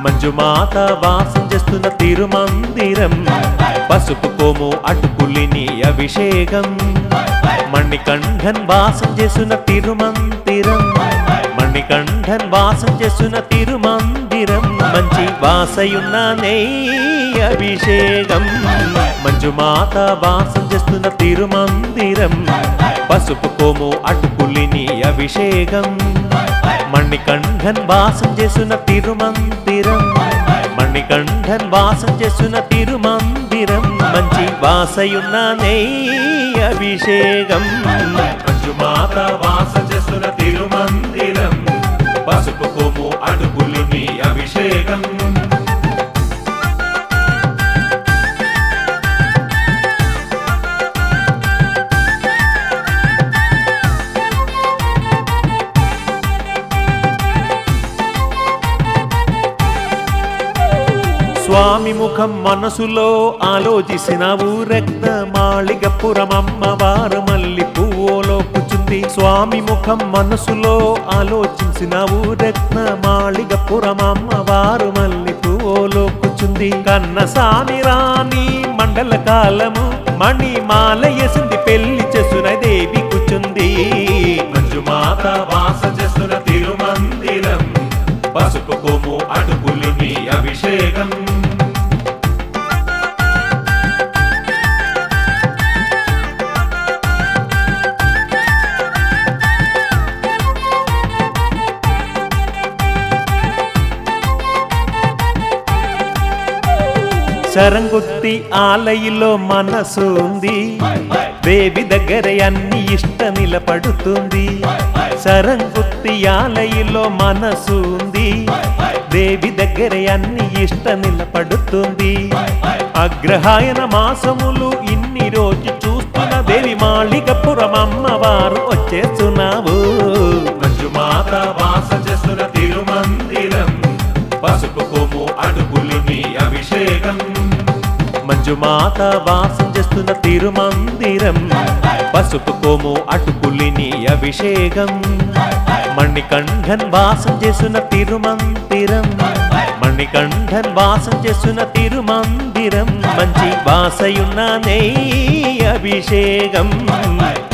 మంజుమాత వాసం చేస్తున్న తిరుమందిరం పసుపు కోము అటుకులిని అభిషేకం మణికంఠన్ వాసం చేస్తున్న తిరుమందిరం మణికంఠన్ వాసం చేస్తున్న తిరుమందిరం మంచి వాసయున్న నెయ్యి అభిషేకం మంజుమాత వాసం చేస్తున్న తిరుమందిరం పసుపు కోము అటుకులిని అభిషేకం మణికంఠన్ వాసం చేస్తున్న తిరుమందిరం మణికంఠన్ వాసం చేస్తున్న తిరుమందిరం మంచి వాసయున్న నెయ్యి అభిషేకం మంజుమాత వాసం చేస్తున్న తిరుమందిరం పసుపు కొమ్ము అడుగులిని అభిషేకం స్వామి ముఖం మనసులో ఆలోచిసినవు రక్త మాళిగపురమమ్మవారు మల్లి పువ్వులో కూచుంది స్వామి ముఖం మనసులో ఆలోచించినవు రత్న మాళిగపురమమ్మవారు మల్లి పువ్వులో కూచుంది కన్న సామి రాణి మండల కాలము మణి మాల ఎసింది పెళ్లి చేసున దేవి కూచుంది మంజుమాత వాస చేస్తున్న తిరుమందిరం పసుపు కొమ్ము అడుగులిని అభిషేకం శరంగుత్తి ఆలయిలో మనసు ఉంది దేవి దగ్గర అన్ని ఇష్ట నిలబడుతుంది శరంగుత్తి ఆలయిలో మనసు ఉంది దేవి దగ్గర అన్ని ఇష్ట నిలబడుతుంది అగ్రహాయన మాసములు ఇన్ని రోజు చూస్తున్న దేవి మాళికపురం అమ్మవారు వచ్చేస్తున్నావు మంజుమాత వాస చేస్తున్న తిరుమందిరం పసుపు కొమ్ము అడుగులిని అభిషేకం మంజుమాత వాసం చేస్తున్న తిరుమందిరం పసుపు కోము అటుకులిని అభిషేకం మణికంఠన్ వాసం చేస్తున్న తిరుమందిరం మణికంఠన్ వాసం చేస్తున్న తిరుమందిరం మంచి వాసయున్న నెయ్యి అభిషేకం